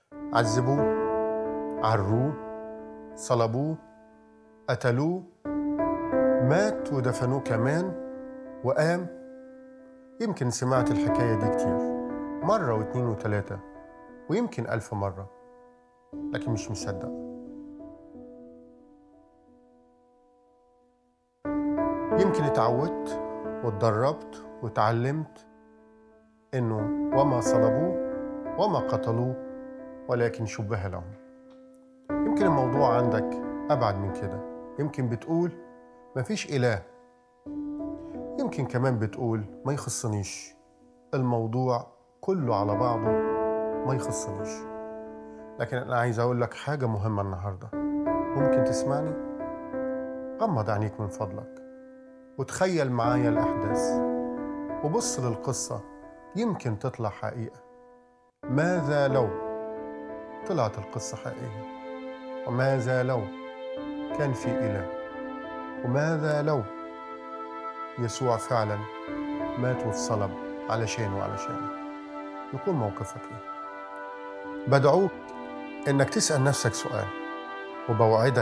عذبوه عروه صلبوه قتلوه مات ودفنوه كمان وقام يمكن سمعت الحكاية دي كتير مرة واتنين وتلاتة ويمكن ألف مرة لكن مش مصدق يمكن اتعودت واتدربت واتعلمت انه وما صلبوه وما قتلوه ولكن شبه لهم يمكن الموضوع عندك ابعد من كده يمكن بتقول مفيش اله يمكن كمان بتقول ما يخصنيش الموضوع كله على بعضه ما يخصنيش لكن انا عايز اقول لك حاجه مهمه النهارده ممكن تسمعني غمض عينيك من فضلك وتخيل معايا الاحداث وبص للقصه يمكن تطلع حقيقه ماذا لو طلعت القصه حقيقيه وماذا لو كان في اله وماذا لو يسوع فعلا مات واتصلب علشان وعلشانك يكون موقفك ايه بدعوك انك تسال نفسك سؤال وبوعدك